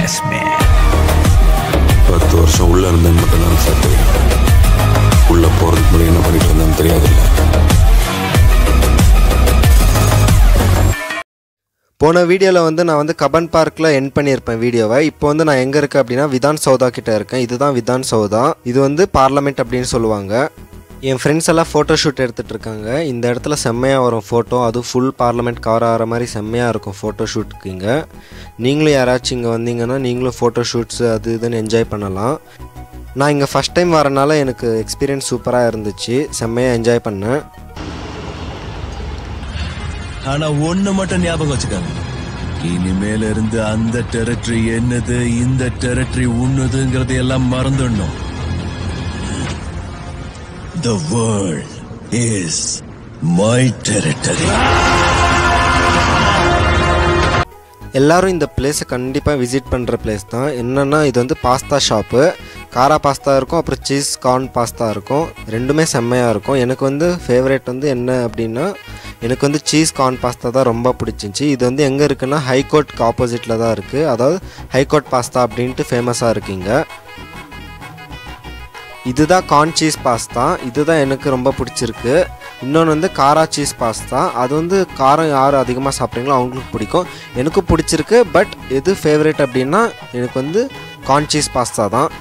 basement. பத்து வருஷம் உள்ள இருந்தேன்னு மட்டும் தான் சார் தெரியும் உள்ள போறதுக்கு முன்னாடி என்ன பண்ணிட்டு இருந்தேன்னு தெரியாதுல்ல போன வீடியோவில் வந்து நான் வந்து கபன் பார்க்கில் என் பண்ணியிருப்பேன் வீடியோவை இப்போ வந்து நான் எங்கே இருக்கேன் அப்படின்னா விதான் சௌதா கிட்ட இருக்கேன் இதுதான் விதான் சௌதா இது வந்து பார்லமெண்ட் அப்படின்னு சொல்லுவாங்க என் ஃப்ரெண்ட்ஸ் எல்லாம் ஃபோட்டோ ஷூட் எடுத்துகிட்டு இருக்காங்க இந்த இடத்துல செம்மையாக வரும் ஃபோட்டோ அதுவும் ஃபுல் பார்லமெண்ட் கவர் ஆகிற மாதிரி செம்மையாக இருக்கும் ஃபோட்டோ ஷூட்டுக்கு இங்கே நீங்களும் யாராச்சும் இங்கே வந்தீங்கன்னா நீங்களும் ஃபோட்டோ ஷூட்ஸ் அது இதுன்னு என்ஜாய் பண்ணலாம் நான் இங்கே ஃபஸ்ட் டைம் வரனால எனக்கு எக்ஸ்பீரியன்ஸ் சூப்பராக இருந்துச்சு செம்மையாக என்ஜாய் பண்ணேன் ஆனா ஒண்ணு மட்டும் ஞாபகம் வச்சுக்காங்க இனிமேல இருந்து அந்த டெரிட்டரி என்னது இந்த டெரிட்டரி உன்னதுங்கிறது எல்லாம் மறந்துடணும் The world is my territory. எல்லாரும் இந்த பிளேஸை கண்டிப்பாக விசிட் பண்ணுற பிளேஸ் தான் என்னென்னா இது வந்து பாஸ்தா ஷாப்பு காரா பாஸ்தா இருக்கும் அப்புறம் சீஸ் கார்ன் பாஸ்தா இருக்கும் ரெண்டுமே செம்மையாக இருக்கும் எனக்கு வந்து ஃபேவரேட் வந்து என்ன அப்படின்னா எனக்கு வந்து சீஸ் கார்ன் பாஸ்தா தான் ரொம்ப பிடிச்சிருந்துச்சி இது வந்து எங்கே இருக்குன்னா ஹைகோர்ட்க்கு ஆப்போசிட்டில் தான் இருக்குது அதாவது ஹைகோர்ட் பாஸ்தா அப்படின்ட்டு ஃபேமஸாக இருக்குங்க இதுதான் கார்ன் சீஸ் பாஸ்தா இதுதான் எனக்கு ரொம்ப பிடிச்சிருக்கு இன்னொன்று வந்து காரா சீஸ் பாஸ்தா அது வந்து காரம் யார் அதிகமாக சாப்பிட்றீங்களோ அவங்களுக்கு பிடிக்கும் எனக்கும் பிடிச்சிருக்கு பட் எது ஃபேவரட் அப்படின்னா எனக்கு வந்து கார்ன் சீஸ் பாஸ்தா தான்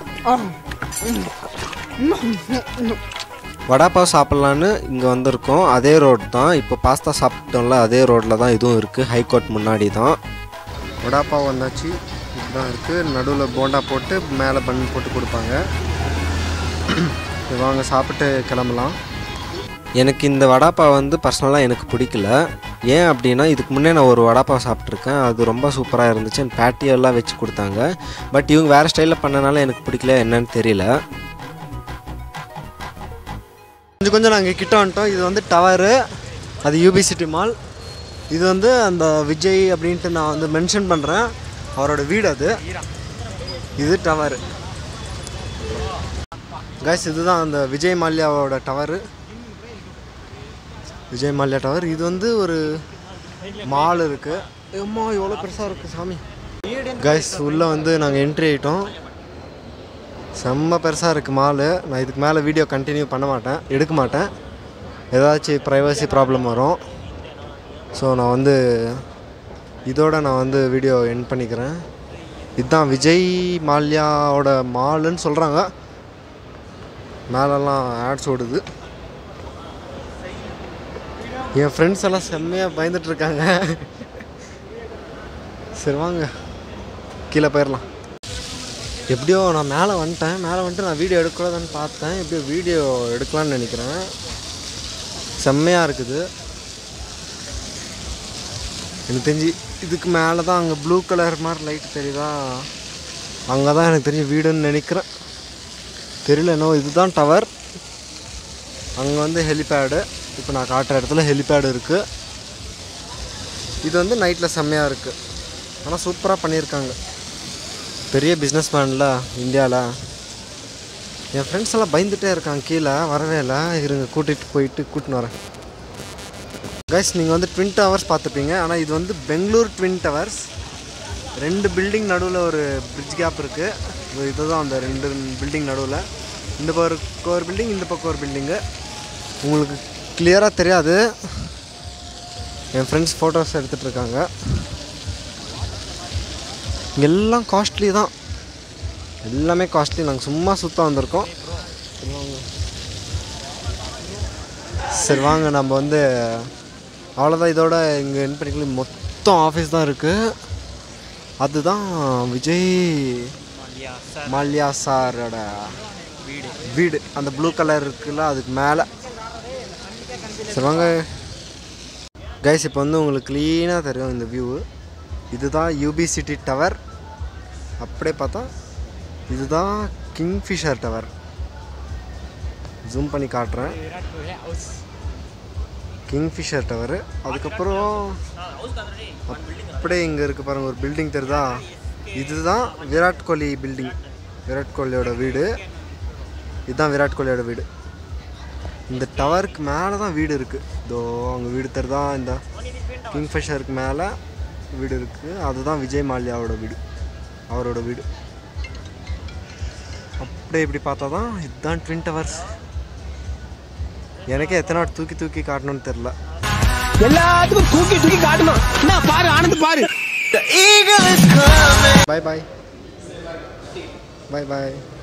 வடாப்பாவ் சாப்பிட்லான்னு இங்கே வந்திருக்கோம் அதே ரோட் தான் இப்போ பாஸ்தா சாப்பிட்டோம்ல அதே ரோட்டில் தான் இதுவும் இருக்குது ஹைகோர்ட் முன்னாடி தான் வடாப்பாவ் வந்தாச்சு இதுதான் இருக்குது நடுவில் போண்டா போட்டு மேலே பன் போட்டு கொடுப்பாங்க சரி, வாங்க சாப்பிட்டு கிளம்பலாம் எனக்கு இந்த வடாப்பாவை வந்து பர்சனலாக எனக்கு பிடிக்கல ஏன் அப்படின்னா இதுக்கு முன்னே நான் ஒரு வடாப்பாவை சாப்பிட்ருக்கேன் அது ரொம்ப சூப்பராக இருந்துச்சு அந்த patty எல்லாம் வச்சு கொடுத்தாங்க பட் இவங்க வேறு ஸ்டைலில் பண்ணனால எனக்கு பிடிக்கல என்னன்னு தெரியல கொஞ்சம் கொஞ்சம் நாங்கள் கிட்ட வந்துட்டோம் இது வந்து டவரு அது யூபி சிட்டி மால் இது வந்து அந்த விஜய் அப்படின்ட்டு நான் வந்து மென்ஷன் பண்ணுறேன் அவரோட வீடு அது இது டவர் கைஸ் இதுதான் அந்த விஜய் மால்யாவோட டவரு விஜய் மால்யா டவர் இது வந்து ஒரு மால் இருக்குது அம்மா எவ்வளோ பெருசாக இருக்குது சாமி கைஸ் உள்ளே வந்து நாங்கள் என்ட்ரி ஆகிட்டோம் செம்ம பெருசாக இருக்குது மாலு நான் இதுக்கு மேலே வீடியோ கண்டினியூ பண்ண மாட்டேன் எடுக்க மாட்டேன் ஏதாச்சும் ப்ரைவசி ப்ராப்ளம் வரும் ஸோ நான் வந்து இதோட நான் வந்து வீடியோ என் பண்ணிக்கிறேன் இதுதான் விஜய் மால்யாவோட மாலுன்னு சொல்கிறாங்க மேலெல்லாம் ஆட்ஸ் ஓடுது என் ஃப்ரெண்ட்ஸ் எல்லாம் செம்மையாக பயந்துட்டு இருக்காங்க சரி வாங்க கீழே போயிடலாம் எப்படியோ நான் மேலே வந்துட்டேன் மேலே வந்துட்டு நான் வீடியோ எடுக்கூடாதுன்னு பார்த்தேன் எப்படியோ வீடியோ எடுக்கலான்னு நினைக்கிறேன் செம்மையாக இருக்குது எனக்கு தெரிஞ்சு இதுக்கு மேலே தான் அங்கே ப்ளூ கலர் மாதிரி லைட் தெரியுதா அங்கே தான் எனக்கு தெரிஞ்ச வீடுன்னு நினைக்கிறேன் தெரியல என்னோ இதுதான் டவர் அங்கே வந்து ஹெலிபேடு இப்போ நான் காட்டுற இடத்துல ஹெலிபேடு இருக்குது இது வந்து நைட்டில் செம்மையாக இருக்குது ஆனால் சூப்பராக பண்ணியிருக்காங்க பெரிய பிஸ்னஸ் மேனில் இந்தியாவில் என் ஃப்ரெண்ட்ஸ் எல்லாம் பயந்துட்டே இருக்காங்க கீழே வரவே இல்லை இருங்க கூட்டிகிட்டு போயிட்டு கூட்டின்னு வரேன் கைஸ் நீங்கள் வந்து ட்வின் டவர்ஸ் பார்த்துப்பீங்க ஆனால் இது வந்து பெங்களூர் ட்வின் டவர்ஸ் ரெண்டு பில்டிங் நடுவில் ஒரு பிரிட்ஜ் கேப் இருக்குது இதுதான் அந்த ரெண்டு பில்டிங் நடுவில் இந்த பக்கம் ஒரு பில்டிங் இந்த பக்கம் ஒரு பில்டிங்கு உங்களுக்கு கிளியராக தெரியாது என் ஃப்ரெண்ட்ஸ் ஃபோட்டோஸ் எடுத்துகிட்டு இருக்காங்க இங்க எல்லாம் காஸ்ட்லி தான் எல்லாமே காஸ்ட்லி நாங்கள் சும்மா சுத்த வந்திருக்கோம் சரி வாங்க. சரி வாங்க நம்ம வந்து அவ்வளோதான் இதோட இங்கே என் பண்ணிக்கலாம் மொத்தம் ஆஃபீஸ் தான் இருக்குது அதுதான் விஜய் மால்யா சாரோட வீடு அந்த ப்ளூ கலர் இருக்குல்ல அதுக்கு மேலே சரி வாங்க கைஸ் இப்போ வந்து உங்களுக்கு க்ளீனாக தெரியும் இந்த வியூ இதுதான் யூபி சிட்டி டவர் அப்படியே பார்த்தா இதுதான் கிங்ஃபிஷர் டவர் ஜூம் பண்ணி காட்டுறேன் கிங்ஃபிஷர் டவர் அதுக்கப்புறம் அப்படியே இங்கே இருக்கு பாருங்க ஒரு பில்டிங் தெரியுதா இதுதான் விராட் கோலி பில்டிங் விராட் கோலியோட வீடு இதுதான் விராட் கோலியோட வீடு இந்த டவருக்கு மேலே தான் வீடு இருக்குது இதோ அங்கே வீடு தெரியுதா இந்த கிங்ஃபிஷருக்கு மேலே வீடு இருக்குது அதுதான் விஜய் மால்யாவோட வீடு அவரோட வீடு அப்படியே இப்படி பார்த்தா தான் இதுதான் ட்வின் டவர்ஸ் எனக்கே எத்தனை வாட்டி தூக்கி தூக்கி காட்டணும்னு தெரில எல்லாத்துக்கும் தூக்கி தூக்கி காட்டணும் என்ன பாரு ஆனந்த் பாரு பாய் பாய் பாய் பாய்